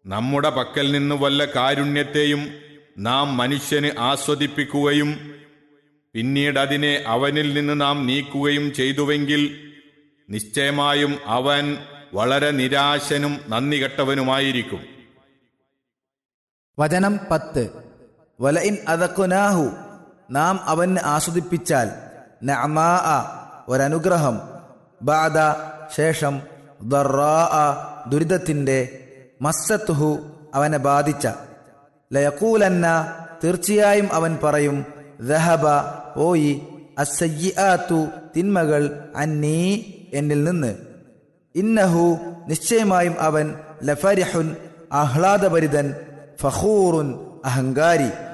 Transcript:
നമ്മുടെ പക്കൽ നിന്ന് വല്ല കാരുണ്യത്തെയും നാം മനുഷ്യന് ആസ്വദിപ്പിക്കുകയും പിന്നീട് അതിനെ അവനിൽ നിന്ന് നാം നീക്കുകയും ചെയ്തുവെങ്കിൽ നിശ്ചയമായും അവൻ വളരെ നിരാശനും നന്ദികെട്ടവനുമായിരിക്കും വചനം പത്ത് വലയിൻ അതക്കുനാഹു നാം അവന് ആസ്വദിപ്പിച്ചാൽ നഅമാ ഒരനുഗ്രഹം ബാദ ശേഷം ദറാ ദുരിതത്തിൻ്റെ മസ്സത്തുഹു അവനെ ബാധിച്ച ലയക്കൂലന്ന തീർച്ചയായും അവൻ പറയും ദഹബ പോയി അസയ്യാത്തു തിന്മകൾ അന്നീ എന്നിൽ നിന്ന് ഇന്നഹു നിശ്ചയമായും അവൻ ലഫരിഹുൻ ആഹ്ലാദഭരിതൻ ഫഖൂറുൻ അഹങ്കാരി